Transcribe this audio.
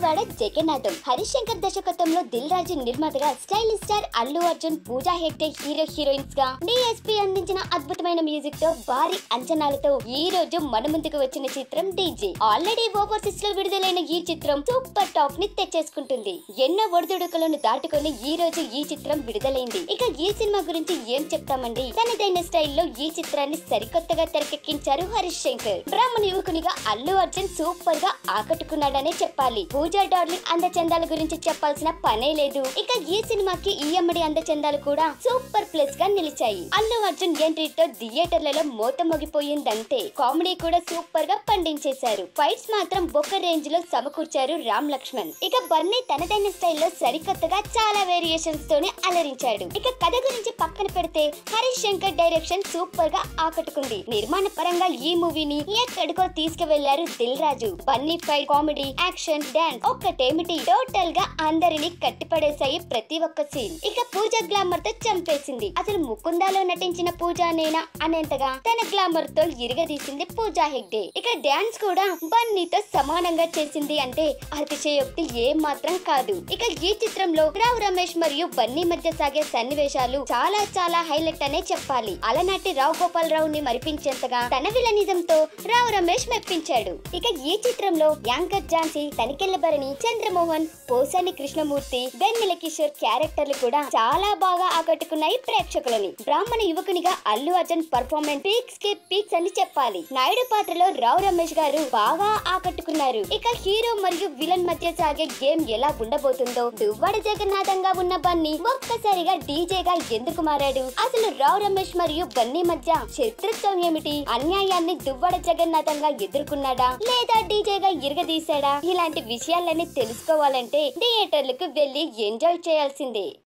విజయవాడ జగన్నాథం హరిశంకర్ దర్శకత్వంలో దిల్ రాజు నిర్మాతగా stylish star Allu Arjun Pooja Hegde hero heroines గా డిఎస్పీ అందించిన అద్భుతమైన మ్యూజిక్ తో భారీ అంచనాలతో ఈ రోజు మన ముందుకు వచ్చిన చిత్రం డీజే ఆల్రెడీ ఓవర్సీస్ లో విడుదలైన ఈ చిత్రం సూపర్ టాప్ ని తెచ్చేసుకుంటుంది ఎన్నో ఒడిదుడుకులను దాటుకొని ఈ రోజు ఈ చిత్రం విడుదలైంది ఇక ఈ సినిమా గురించి ఏం చెప్తామండి తనదైన స్టైల్లో ఈ చిత్రాన్ని సరికొత్తగా తెరకెక్కించారు హరీష్ శంకర్ బ్రాహ్మణ యువకునిగా అల్లు అర్జున్ సూపర్ గా ఆకట్టుకున్నాడనే చెప్పాలి పూజా డార్లింగ్ అందచందాల గురించి చెప్పాల్సిన పనే లేదు ఇక ఈ సినిమాకి ఈ అమ్మడి అందచందాలు కూడా సూపర్ ప్లస్ గా నిలిచాయి అల్లు అర్జున్ ఎంట్రీతో థియేటర్లలో మోత మోగిపోయిందంతే కామెడీ కూడా సూపర్ గా పండించేశారు ఫైట్స్ మాత్రం ఒక రేంజ్ లో సమకూర్చారు రామ్ లక్ష్మణ్ ఇక బర్నీ తనదైన స్టైల్లో సరికొత్తగా చాలా వేరియేషన్స్ తోనే అలరించాడు ఇక కథ గురించి పక్కన పెడితే హరీష్ శంకర్ డైరెక్షన్ సూపర్ గా ఆకట్టుకుంది నిర్మాణ పరంగా ఈ మూవీని ఎక్కడికో తీసుకువెళ్లారు Dil Raju Bunny fight comedy action dance ఒక్కటేమిటి టోటల్ గా అందరినీ కట్టిపడేశాయి ప్రతి ఒక్క సీన్ ఇక పూజ గ్లామర్ తో చంపేసింది అసలు ముకుందాలో నటించిన పూజా నేనా అనేంతగా తన గ్లామర్ తో ఇరగదీసింది పూజా హెగ్డే ఇక డాన్స్ కూడా బన్నీతో సమానంగా చేసింది అంటే అతిశయోక్తి ఏ మాత్రం కాదు ఇక ఈ చిత్రంలో రావు రమేష్ మరియు బన్నీ మధ్య సాగే సన్నివేశాలు చాలా చాలా హైలైట్ అనే చెప్పాలి అలనాటి రావు గోపాల్ రావుని మరిపించేంతగా తన విలనిజంతో రావు రమేష్ మెప్పించాడు ఇక ఈ చిత్రంలో యాంకర్ ఝాన్సీ తనికెళ్ల భరణి చంద్రమోహన్ పోసాని కృష్ణమూర్తి వెన్నెల కిషోర్ క్యారెక్టర్లు కూడా చాలా బాగా ఆకట్టుకున్నాయి ప్రేక్షకులని బ్రాహ్మణ యువకునిగా అల్లు అర్జున్ పర్ఫార్మెన్స్ పీక్స్ కి పీక్స్ అని చెప్పాలి నాయుడు పాత్రలో రావు రమేష్ గారు బాగా ఆకట్టుకున్నారు ఇక హీరో మరియు విలన్ మధ్య సాగే గేమ్ ఎలా ఉండబోతుందో దువ్వాడ జగన్నాథంగా ఉన్న బన్నీ ఒక్కసారిగా డీజేగా ఎందుకు మారాడు అసలు రావు రమేష్ మరియు బన్నీ మధ్య శత్రుత్వం ఏమిటి అన్యాయాన్ని దువ్వాడ జగన్నాథంగా ఎదుర్కొన్నాడా లేదా డీజేగా ఇరగదీశాడా ఇలాంటి విషయాలన్నీ తెలుసుకోవాలంటే థియేటర్లకు వెళ్లి ఎంజాయ్ చేయాల్సిందే